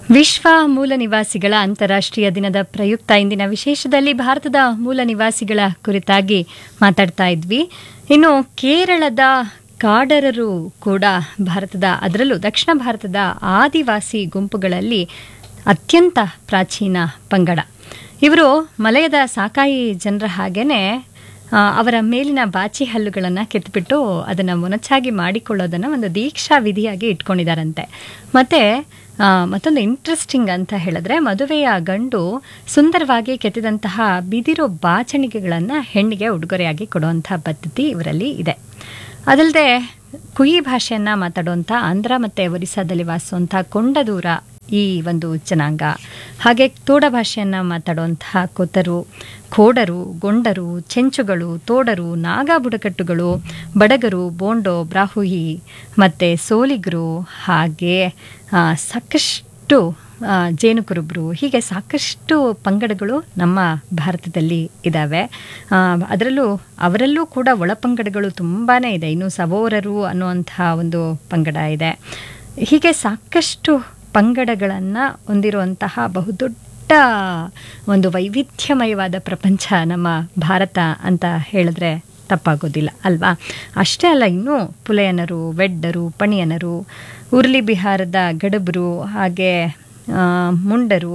ವಿಶ್ವ ಮೂಲ ನಿವಾಸಿಗಳ ಅಂತಾರಾಷ್ಟ್ರೀಯ ದಿನದ ಪ್ರಯುಕ್ತ ಇಂದಿನ ವಿಶೇಷದಲ್ಲಿ ಭಾರತದ ಮೂಲ ನಿವಾಸಿಗಳ ಕುರಿತಾಗಿ ಮಾತಾಡ್ತಾ ಇದ್ವಿ ಇನ್ನು ಕೇರಳದ ಕಾಡರರು ಕೂಡ ಭಾರತದ ಅದರಲ್ಲೂ ದಕ್ಷಿಣ ಭಾರತದ ಆದಿವಾಸಿ ಗುಂಪುಗಳಲ್ಲಿ ಅತ್ಯಂತ ಪ್ರಾಚೀನ ಪಂಗಡ ಇವರು ಮಲಯದ ಸಾಕಾಯಿ ಜನರ ಹಾಗೇನೆ ಆ, ಅವರ ಮೇಲಿನ ಬಾಚಿ ಹಲ್ಲುಗಳನ್ನು ಕಿತ್ಬಿಟ್ಟು ಅದನ್ನು ಮೊನಚಾಗಿ ಮಾಡಿಕೊಳ್ಳೋದನ್ನು ಒಂದು ದೀಕ್ಷಾ ವಿಧಿಯಾಗಿ ಇಟ್ಕೊಂಡಿದ್ದಾರಂತೆ ಮತ್ತು ಮತ್ತೊಂದು ಇಂಟ್ರೆಸ್ಟಿಂಗ್ ಅಂತ ಹೇಳಿದ್ರೆ ಮದುವೆಯ ಗಂಡು ಸುಂದರವಾಗಿ ಕೆತ್ತಿದಂತಹ ಬಿದಿರು ಬಾಚಣಿಗೆಗಳನ್ನು ಹೆಣ್ಣಿಗೆ ಉಡುಗೊರೆಯಾಗಿ ಕೊಡುವಂಥ ಪದ್ಧತಿ ಇವರಲ್ಲಿ ಇದೆ ಅದಲ್ಲದೆ ಕುಯಿ ಭಾಷೆಯನ್ನು ಮಾತಾಡುವಂಥ ಆಂಧ್ರ ಮತ್ತು ಒರಿಸ್ಸಾದಲ್ಲಿ ವಾಸಿಸುವಂಥ ಕೊಂಡದೂರ ಈ ಒಂದು ಜನಾಂಗ ಹಾಗೆ ತೋಡ ಭಾಷೆಯನ್ನು ಮಾತಾಡುವಂತಹ ಕೊತರು ಖೋಡರು ಗೊಂಡರು ಚೆಂಚುಗಳು ತೋಡರು ನಾಗಾ ಬುಡಕಟ್ಟುಗಳು ಬಡಗರು ಬೋಂಡೋ ಬ್ರಾಹುಹಿ ಮತ್ತು ಸೋಲಿಗರು ಹಾಗೆ ಆ, ಸಾಕಷ್ಟು ಆ, ಜೇನುಕುರುಬರು ಹೀಗೆ ಸಾಕಷ್ಟು ಪಂಗಡಗಳು ನಮ್ಮ ಭಾರತದಲ್ಲಿ ಇದ್ದಾವೆ ಅದರಲ್ಲೂ ಅವರಲ್ಲೂ ಕೂಡ ಒಳಪಂಗಡಗಳು ತುಂಬಾ ಇದೆ ಇನ್ನು ಸವೋರರು ಅನ್ನುವಂಥ ಒಂದು ಪಂಗಡ ಇದೆ ಹೀಗೆ ಸಾಕಷ್ಟು ಪಂಗಡಗಳನ್ನು ಹೊಂದಿರುವಂತಹ ಬಹುದೊಡ್ಡ ಒಂದು ವೈವಿಧ್ಯಮಯವಾದ ಪ್ರಪಂಚ ನಮ್ಮ ಭಾರತ ಅಂತ ಹೇಳಿದ್ರೆ ತಪ್ಪಾಗೋದಿಲ್ಲ ಅಲ್ವಾ ಅಷ್ಟೇ ಅಲ್ಲ ಇನ್ನು ಪುಲಯನರು ವೆಡ್ಡರು ಪಣಿಯನರು ಉರ್ಲಿ ಬಿಹಾರದ ಗಡಬರು ಹಾಗೆ ಆ, ಮುಂಡರು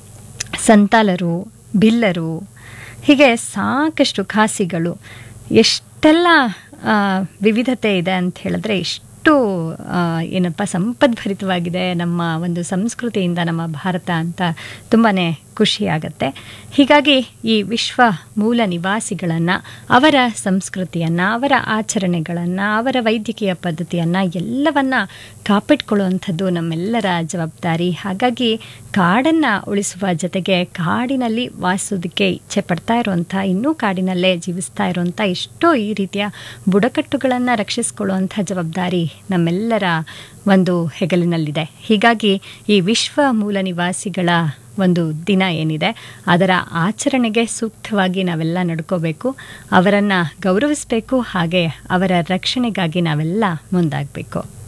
ಸಂತಾಲರು ಬಿಲ್ಲರು ಹೀಗೆ ಸಾಕಷ್ಟು ಖಾಸಿಗಳು ಎಷ್ಟೆಲ್ಲ ಆ, ವಿವಿಧತೆ ಇದೆ ಅಂತ ಹೇಳಿದ್ರೆ ಎಷ್ಟು ಆ, ಏನಪ್ಪ ಸಂಪದ್ಭರಿತವಾಗಿದೆ ನಮ್ಮ ಒಂದು ಸಂಸ್ಕೃತಿಯಿಂದ ನಮ್ಮ ಭಾರತ ಅಂತ ತುಂಬಾ ಖುಷಿಯಾಗತ್ತೆ ಹೀಗಾಗಿ ಈ ವಿಶ್ವ ಮೂಲ ನಿವಾಸಿಗಳನ್ನು ಅವರ ಸಂಸ್ಕೃತಿಯನ್ನು ಅವರ ಆಚರಣೆಗಳನ್ನು ಅವರ ವೈದ್ಯಕೀಯ ಪದ್ಧತಿಯನ್ನು ಎಲ್ಲವನ್ನ ಕಾಪಿಟ್ಕೊಳ್ಳುವಂಥದ್ದು ನಮ್ಮೆಲ್ಲರ ಜವಾಬ್ದಾರಿ ಹಾಗಾಗಿ ಕಾಡನ್ನು ಉಳಿಸುವ ಜೊತೆಗೆ ಕಾಡಿನಲ್ಲಿ ವಾಸಿಸೋದಕ್ಕೆ ಇಚ್ಛೆ ಪಡ್ತಾ ಇರುವಂಥ ಇನ್ನೂ ಕಾಡಿನಲ್ಲೇ ಜೀವಿಸ್ತಾ ಇರುವಂಥ ಎಷ್ಟೋ ಈ ರೀತಿಯ ಬುಡಕಟ್ಟುಗಳನ್ನು ರಕ್ಷಿಸಿಕೊಳ್ಳುವಂಥ ಜವಾಬ್ದಾರಿ ನಮ್ಮೆಲ್ಲರ ಒಂದು ಹೆಗಲಿನಲ್ಲಿದೆ ಹೀಗಾಗಿ ಈ ವಿಶ್ವ ಮೂಲ ನಿವಾಸಿಗಳ ಒಂದು ದಿನ ಏನಿದೆ ಅದರ ಆಚರಣೆಗೆ ಸೂಕ್ತವಾಗಿ ನಾವೆಲ್ಲ ನಡ್ಕೋಬೇಕು ಅವರನ್ನು ಗೌರವಿಸಬೇಕು ಹಾಗೆ ಅವರ ರಕ್ಷಣೆಗಾಗಿ ನಾವೆಲ್ಲ ಮುಂದಾಗಬೇಕು